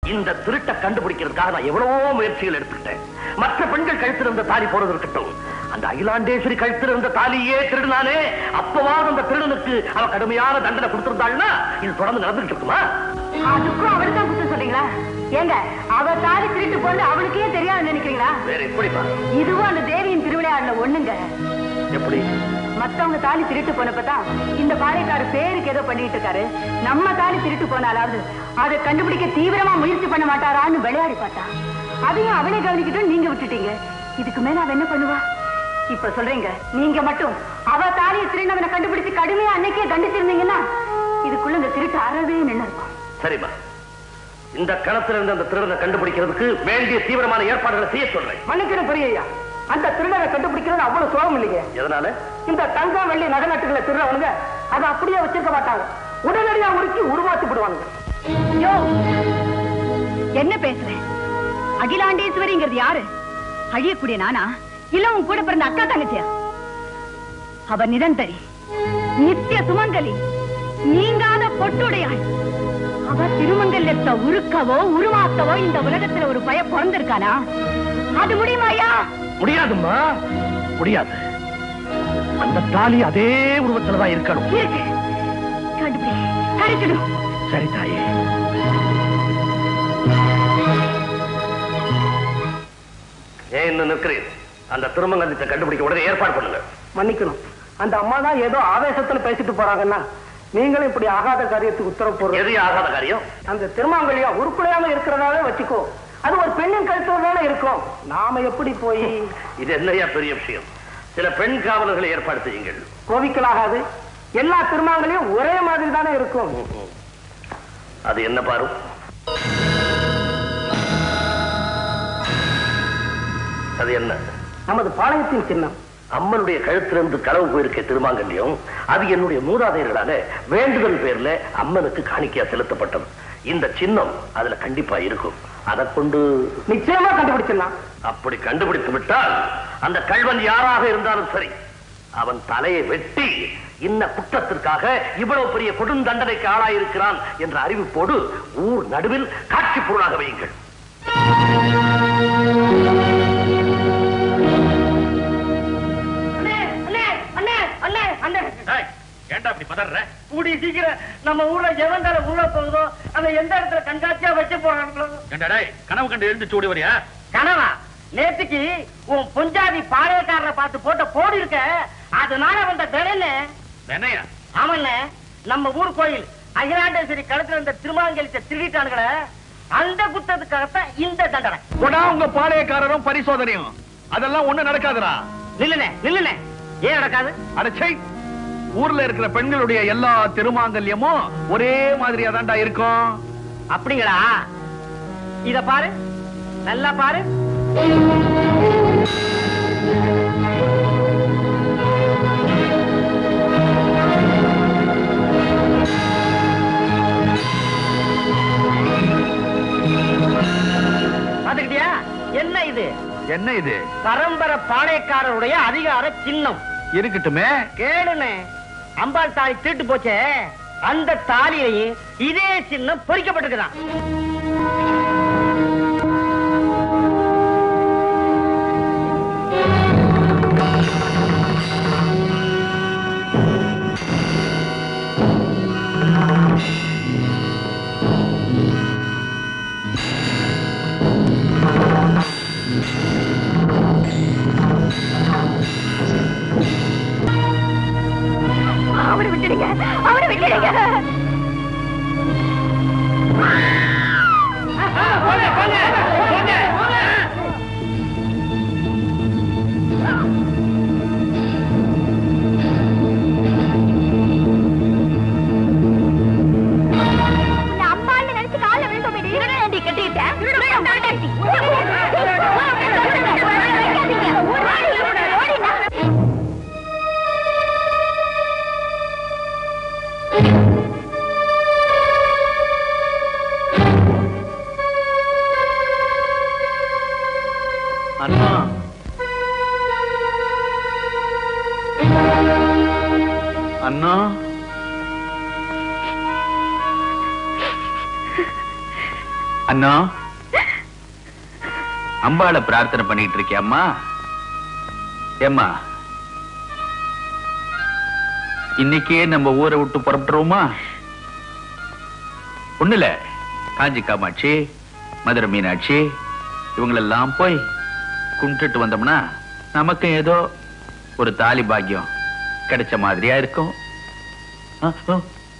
இந்த திருட்டை கண்டுபிடிக்கிறதுக்காக நான் எவ்வளவோ முயற்சிகள் எடுத்துக்கிட்டேன் மற்ற பெண்கள் கழுத்தில் இருந்த தாலி போறது இருக்கட்டும் அந்த அகிலாண்டேஸ்வரி கழுத்தில் இருந்த தாலியே திருடுனானே அப்பவாவது அந்த திருடனுக்கு அவ கடுமையான தண்டனை கொடுத்திருந்தாள்னா இது தொடர்ந்து நடந்துட்டு இருக்குமா அதுக்கும் அவளுக்கு தான் குத்தம் சொல்றீங்களா ஏங்க அவ தாலி திருட்டு போன்னு அவளுக்கே தெரியாது நினைக்கிறீங்களா வேற எப்படிப்பா இதுவும் அந்த தேவியின் திருவிளையாடல ஒண்ணுங்க எப்படி மத்தவங்க தாலி திருட்டு போனப்பதான் இந்த பாளையக்காரு பேருக்கு ஏதோ பண்ணிட்டு இருக்காரு நம்ம தாலி திருட்டு போனாலாவது அதை கண்டுபிடிக்க தீவிரமா முயற்சி பண்ண மாட்டாரான்னு விளையாடி பார்த்தா அதையும் அவளே கவனிக்கிட்டும் நீங்க விட்டுட்டீங்க இதுக்கு மேல அவ என்ன பண்ணுவா இப்ப சொல்றீங்க நீங்க மட்டும் அவ தாலியை திருநவனை கண்டுபிடிச்சு கடுமையா அன்னைக்கே தண்டிச்சிருந்தீங்கன்னா இதுக்குள்ள இந்த திருட்டு அறவே நின்று இருக்கும் சரிம்மா இந்த கணத்துல இருந்து அந்த திருடனை கண்டுபிடிக்கிறதுக்கு வேண்டிய தீவிரமான ஏற்பாடுகளை செய்ய சொல்றேன் மன்னிக்கணும் பெரியய்யா அந்த திருடனை கண்டுபிடிக்கிறது அவ்வளவு சுலபம் இல்லைங்க எதனால இந்த தங்கம் வெள்ளி நகை நட்டுகளை திருடவனுங்க அதை அப்படியே வச்சிருக்க மாட்டாங்க உடனடியா உருக்கி உருவாக்கி விடுவானுங்க யோ என்ன பேசுறேன் அகிலாண்டேஸ்வரிங்கிறது யாரு அழியக்கூடிய நானா இல்ல உன் கூட பிறந்த அக்கா தங்கச்சியா அவ நிரந்தரி நித்திய சுமங்கலி நீங்காத பொட்டுடையாள் அவ திருமங்கல்யத்தை உருக்கவோ உருவாக்கவோ இந்த உலகத்துல ஒரு பய பிறந்திருக்கானா அது முடியுமாயா முடியாதும்மா முடியாது அந்த தாலி அதே உருவத்துல தான் இருக்கணும் இருக்கு கண்டுபிடி கிடைச்சிடும் சரி தாயே ஏன் இன்னும் நிற்கிறேன் அந்த திருமங்கலத்தை கண்டுபிடிக்க உடனே ஏற்பாடு பண்ணுங்க மன்னிக்கணும் அந்த அம்மா தான் ஏதோ ஆவேசத்துல பேசிட்டு போறாங்கன்னா நீங்களும் இப்படி ஆகாத காரியத்துக்கு உத்தரவு போடுறது எது ஆகாத காரியம் அந்த திருமாங்கல்யா உருப்படையாம இருக்கிறதாவே வச்சுக்கோ அது ஒரு பெண்ணின் கழுத்துல தானே இருக்கும் நாம எப்படி போய் இது என்னையா பெரிய விஷயம் சில பெண் காவலர்களை ஏற்பாடு செய்யுங்கள் கோவிக்கலாகாது எல்லா திருமாங்கலையும் ஒரே மாதிரி தானே இருக்கும் அது என்ன பாரு அது என்ன நமது பாளையத்தின் சின்னம் அம்மனுடைய கழுத்திலிருந்து களவு போயிருக்க திருமாங்கல்யம் அது என்னுடைய மூதாதையர்களால வேண்டுதல் பேர்ல அம்மனுக்கு காணிக்கையா செலுத்தப்பட்டது இந்த சின்னம் அதுல கண்டிப்பா இருக்கும் அதை கொண்டு நிச்சயமா கண்டுபிடிச்சிடலாம் அப்படி கண்டுபிடித்து விட்டால் அந்த கள்வன் யாராக இருந்தாலும் சரி அவன் தலையை வெட்டி இன்ன குற்றத்திற்காக இவ்வளவு பெரிய கொடுந்தண்டனைக்கு ஆளாயிருக்கிறான் என்ற அறிவிப்போடு ஊர் நடுவில் காட்சி பொருளாக வையுங்கள் ஏன்டா அப்படி பதற கூடிய சீக்கிரம் நம்ம ஊர்ல எவன் தலை உள்ள போகுதோ அதை எந்த இடத்துல கண்காட்சியா வச்சு போறாங்களோ ஏன்டா டேய் கனவு கண்டு எழுந்து சூடி வரியா கனவா நேத்துக்கு உன் பொஞ்சாதி பாளையக்காரரை பார்த்து போட்ட போடி இருக்க அதனால வந்த தடனை என்னையா ஆமண்ண நம்ம ஊர் கோயில் அகிலாண்டேஸ்வரி களத்துல இருந்த திருமாங்கலித்த திருடிட்டானுங்களே அந்த குத்தத்துக்காகத்தான் இந்த தண்டனை உடா உங்க பாளையக்காரரும் பரிசோதனையும் அதெல்லாம் ஒண்ணு நடக்காதுடா நில்லுனே நில்லுனே ஏன் நடக்காது அடச்சை ஊர்ல இருக்கிற பெண்களுடைய எல்லா திருமாங்கல்யமும் ஒரே மாதிரியா தான்டா இருக்கும் அப்படிங்களா இத பாரு நல்லா பாரு பாத்துக்கிட்டியா என்ன இது என்ன இது பரம்பரை பாளையக்காரருடைய அதிகார சின்னம் இருக்கட்டுமே கேளுனே அம்பாள் தாலி திருட்டு போச்சே அந்த தாலியிலையும் இதே சின்னம் பொறிக்கப்பட்டிருக்குதான் அவனை விட்டுடுங்க அவனை விட்டுடுங்க உன்னை அம்மான்னு நினைச்சு கால்ல விழுந்து போயிடு. இருடா, ஏண்டி கட்டிக்கிட்ட? ஓடி, ஓடினா. அண்ணா அண்ணா அண்ணா அம்பாளை பிரார்த்தனை பண்ணிட்டு இருக்கியா அம்மா ஏம்மா இன்னைக்கே நம்ம ஊரை விட்டு புறப்பட்டுருவோமா ஒண்ணுல காஞ்சி காமாட்சி மதுரை மீனாட்சி இவங்களெல்லாம் போய் கும்பிட்டுட்டு வந்தோம்னா நமக்கு ஏதோ ஒரு தாலி பாக்கியம் கிடைச்ச மாதிரியா இருக்கும் ஆ, ஆ.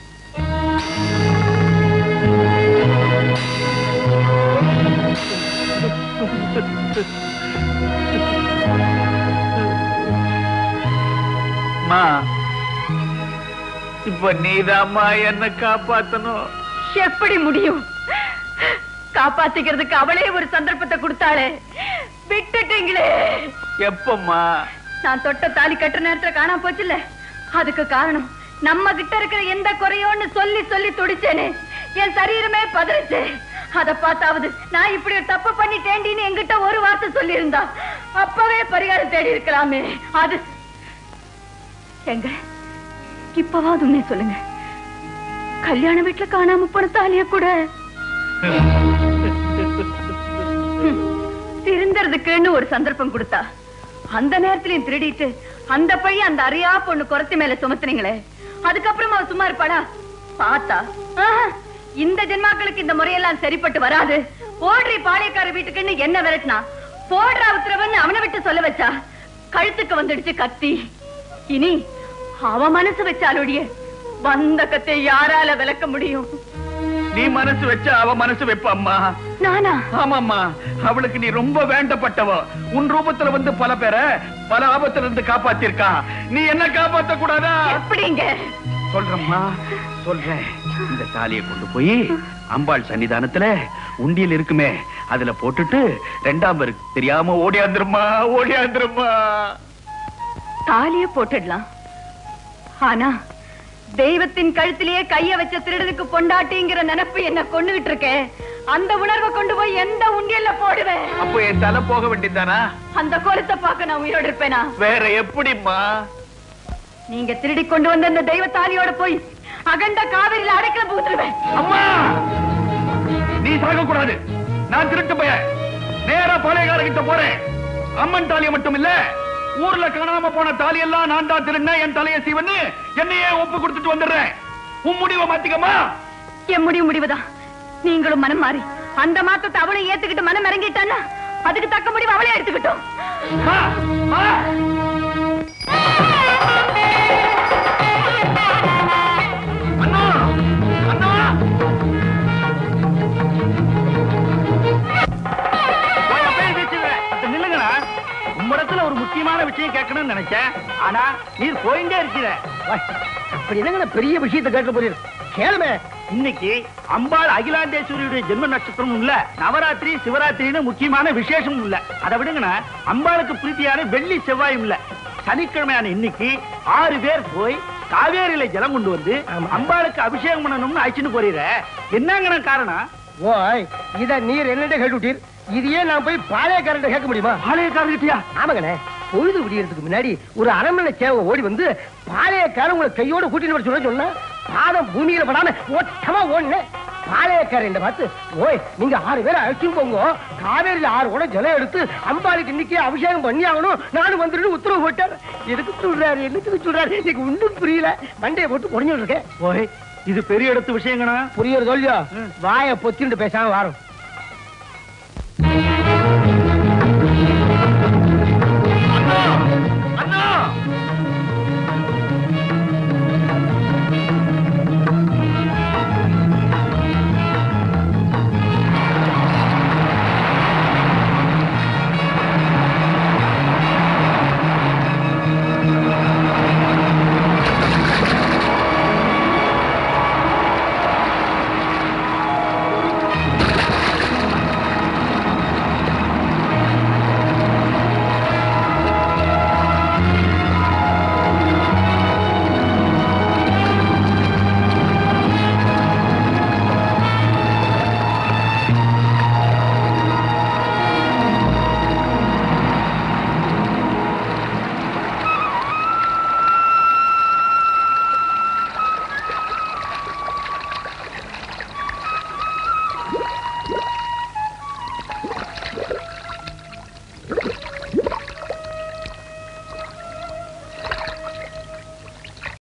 அம்மா இப்ப நீதாம்மா என்ன காப்பாத்தணும் எப்படி முடியும் காப்பாத்திக்கிறதுக்கு அவளே ஒரு சந்தர்ப்பத்தை கொடுத்தாளே விட்டுட்டீங்களே எப்பம்மா நான் தொட்ட தாலி கட்டுற நேரத்துல காணாம போச்சுல்ல அதுக்கு காரணம் நம்ம கிட்ட இருக்கிற எந்த குறையோன்னு சொல்லி சொல்லி துடிச்சேனே என் சரீரமே பதறிச்சு அத பார்த்தாவது நான் இப்படி ஒரு தப்பு பண்ணிட்டேண்டின்னு என்கிட்ட ஒரு வார்த்தை சொல்லி இருந்தா அப்பவே பரிகாரம் தேடி இருக்கலாமே அது எங்க இப்பவாவது உண்மை சொல்லுங்க கல்யாண வீட்டுல காணாம போன தாலிய கூட ஹம், திருந்தறதுக்குன்னு ஒரு சந்தர்ப்பம் கொடுத்தா அந்த நேரத்திலையும் திருடிட்டு அந்த பழி அந்த அறியா பொண்ணு குறைச்சி மேல சுமத்துனீங்களே அதுக்கப்புறம் அவ சும்மா இருப்பாளா பார்த்தா ஆஹா, இந்த ஜென்மாக்களுக்கு இந்த முறையெல்லாம் சரிப்பட்டு வராது ஓடுறி பாளையக்கார வீட்டுக்குன்னு என்ன விரட்டினா போடுற உத்தரவுன்னு அவனை விட்டு சொல்ல வச்சா கழுத்துக்கு வந்துடுச்சு கத்தி இனி அவ மனசு வச்சாலோடிய வந்த கத்தை யாரால விளக்க முடியும் நீ மனசு வச்சா அவ மனசு வைப்பாம்மா நானா ஆமாம்மா அவளுக்கு நீ ரொம்ப வேண்டப்பட்டவ உன் ரூபத்துல வந்து பல பேரை பல ஆபத்துல இருந்து காப்பாத்திருக்கா நீ என்ன காப்பாத்த கூடாதா எப்படிங்க சொல்றேம்மா சொல்றேன் இந்த தாலியை கொண்டு போய் அம்பாள் சன்னிதானத்துல உண்டியல் இருக்குமே அதுல போட்டுட்டு ரெண்டாம் பேருக்கு தெரியாம ஓடியாந்துருமா ஓடியாந்துருமா தாலிய போட்டுடலாம் ஆனா தெய்வத்தின் கழுத்திலேயே கைய வச்ச திருடனுக்கு பொண்டாட்டிங்கிற நினைப்பு என்ன கொண்டுகிட்டு இருக்கேன் அந்த உணர்வை கொண்டு போய் எந்த உண்டியல்ல போடுவேன் அப்போ என் தலை போக வேண்டியதானா அந்த கோலத்தை பார்க்க நான் உயிரோடு இருப்பேனா வேற எப்படிம்மா நீங்க திருடி கொண்டு வந்த அந்த தெய்வ தாலியோட போய் அகண்ட காவிரியில அடைக்கல புகுத்துருவேன் அம்மா நீ சாக கூடாது நான் திருட்டு போய நேரா பாளையக்காரங்கிட்ட போறேன் அம்மன் தாலியை மட்டும் இல்ல ஊர்ல காணாம போன தாலி எல்லாம் நான் தான் திருடினேன் என் தலையை சீவன்னு என்னையே ஒப்பு கொடுத்துட்டு வந்துடுறேன் உன் முடிவை மாத்திக்கமா என் முடிவு முடிவுதான் நீங்களும் மனம் மாறி அந்த மாத்தத்தை அவளும் ஏத்துக்கிட்டு மனம் இறங்கிட்டான்னா அதுக்கு தக்க முடிவு அவளே எடுத்துக்கிட்டோம் மா, மா. அண்ணா அண்ணா நில்லுங்கண்ணா உம்மிடத்துல ஒரு முக்கியமான விஷயம் கேட்கணும்னு நினைச்சேன் ஆனா நீர் போயிட்டே இருக்கிற அப்படி என்னங்க பெரிய விஷயத்தை கேட்க போறீர் கேளுமே இன்னைக்கு அம்பாள் அகிலாண்டேஸ்வரியுடைய ஜென்ம நட்சத்திரம் இல்ல நவராத்திரி சிவராத்திரின்னு முக்கியமான விசேஷமும் இல்ல அதை விடுங்கண்ணா அம்பாளுக்கு பிரீத்தியான வெள்ளி செவ்வாயும் இல்ல சனிக்கிழமையான இன்னைக்கு ஆறு பேர் போய் காவேரியில ஜலம் கொண்டு வந்து அம்பாளுக்கு அபிஷேகம் பண்ணணும்னு அழைச்சிட்டு போறீர என்னங்கண்ணா காரணம் ஓய் இத நீர் என்னட்ட கேட்டுட்டீர் இதையே நான் போய் பாளையக்காரன் கேட்க முடியுமா பாளையக்காரர்கிட்டயா ஆமாங்கண்ணே பொழுது விடியறதுக்கு முன்னாடி ஒரு அரண்மனை சேவை ஓடி வந்து பாளையக்காரன் உங்களை கையோட கூட்டிட்டு வர சொல்ல சொன்னா பாதம் பூமியில படாம ஒட்டமா ஓடுனேன் பாளையக்காரன் பார்த்து ஓய் நீங்க ஆறு பேரை அழைச்சும் போங்க காவேரியில ஆறு கூட ஜலம் எடுத்து அம்பாளுக்கு இன்னைக்கு அபிஷேகம் பண்ணி ஆகணும் நானும் வந்துட்டு உத்தரவு போட்டார் எதுக்கு சொல்றாரு என்னத்துக்கு சொல்றாரு எனக்கு ஒன்றும் புரியல மண்டையை போட்டு குறைஞ்சிட்டு இருக்கேன் ஓய் இது பெரிய இடத்து விஷயங்கண்ணா புரியுறது இல்லையோ வாயை பொத்திட்டு பேசாம வரோம்